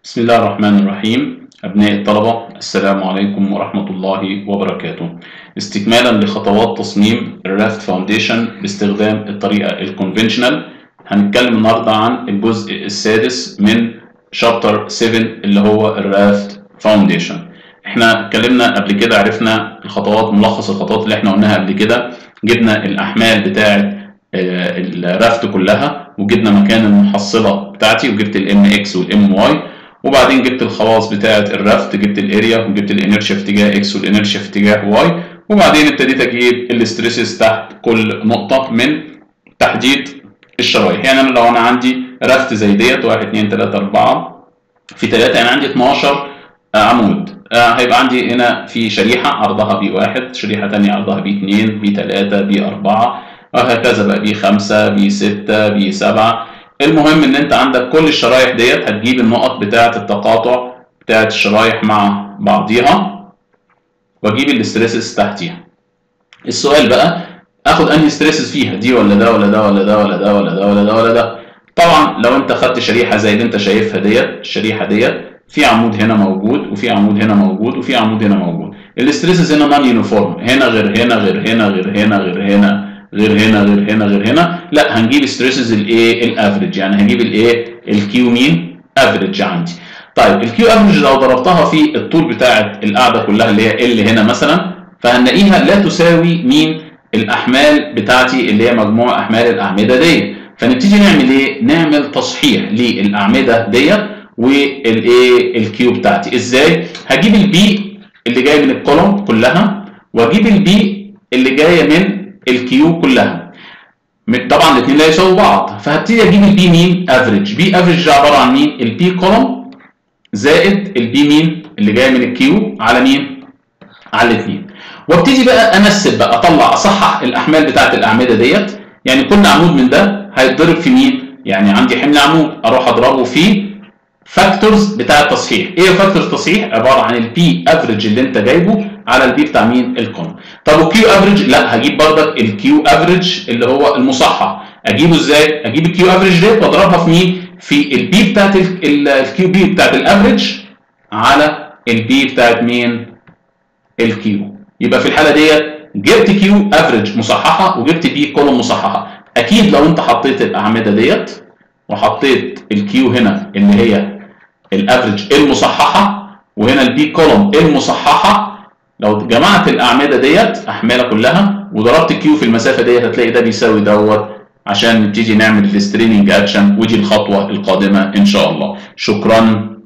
بسم الله الرحمن الرحيم أبناء الطلبة السلام عليكم ورحمة الله وبركاته استكمالا لخطوات تصميم الرافت فاونديشن باستخدام الطريقة الكونفنشنال هنتكلم النهاردة عن الجزء السادس من شابتر 7 اللي هو الرافت فاونديشن احنا اتكلمنا قبل كده عرفنا الخطوات ملخص الخطوات اللي احنا قلناها قبل كده جبنا الأحمال بتاعة الرافت كلها وجبنا مكان المحصلة بتاعتي وجبت الام اكس والام واي وبعدين جبت الخواص بتاعه الرفت جبت الاريا وجبت الانرشيا في اتجاه اكس والانرشيا في اتجاه واي وبعدين ابتديت اجيب الاستريسز تحت كل نقطه من تحديد الشرايح يعني انا لو انا عندي رفت زي ديت 1 2 3 4 في 3 يعني عندي 12 عمود هيبقى عندي هنا في شريحه عرضها بي 1 شريحه ثانيه عرضها بي 2 بي 3 بي 4 وهكذا بقى بي 5 بي 6 بي 7 المهم ان انت عندك كل الشرايح ديت هتجيب النقط بتاعه التقاطع بتاعه الشرايح مع بعضيها واجيب الاستريسز تحتيها السؤال بقى اخد انهي ستريسز فيها دي ولا ده ولا ده ولا ده ولا ده ولا ده ولا ده ولا ده طبعا لو انت خدت شريحه زي اللي انت شايفها ديت الشريحه ديت في عمود هنا موجود وفي عمود هنا موجود وفي عمود هنا موجود الاستريسز هنا نون يونيفورم هنا غير هنا غير هنا غير هنا غير هنا غير هنا غير هنا غير هنا لا هنجيب ستريسز الايه الافريج يعني هجيب الايه الكيو مين افريج عندي طيب الكيو افريج لو ضربتها في الطول بتاعه القاعده كلها اللي هي ال هنا مثلا فهنلاقيها لا تساوي مين الاحمال بتاعتي اللي هي مجموع احمال الاعمده دي فنبتدي نعمل ايه نعمل تصحيح للاعمده ديت والايه الكيو بتاعتي ازاي هجيب البي اللي جاي من الكولوم كلها واجيب البي اللي جايه من الكيو كلها طبعا الاثنين لا يساووا بعض فهبتدي اجيب البي مين افريج بي افريج عباره عن مين البي كولوم زائد البي مين اللي جاي من الكيو على مين على الاثنين وابتدي بقى امثل بقى اطلع اصحح الاحمال بتاعه الاعمده ديت يعني كل عمود من ده هيتضرب في مين يعني عندي حمل عمود اروح اضربه في فاكتورز بتاع التصحيح ايه فاكتورز التصحيح عباره عن البي افريج اللي انت جايبه على البي بتاع مين الكون طب والكيو افريج لا هجيب بردك الكيو افريج اللي هو المصحح اجيبه ازاي اجيب الكيو افريج ديت واضربها في مين في البي بتاعت الكيو بي بتاعت الافريج على البي بتاعت مين الكيو يبقى في الحاله ديت جبت كيو افريج مصححه وجبت بي كولوم مصححه اكيد لو انت حطيت الاعمده ديت وحطيت الكيو هنا اللي هي الافريج المصححه وهنا البي كولوم المصححه لو جمعت الاعمده ديت احمالها كلها وضربت كيو في المسافه ديت هتلاقي ده بيساوي دوت عشان نبتدي نعمل الستريننج اكشن ودي الخطوه القادمه ان شاء الله شكرا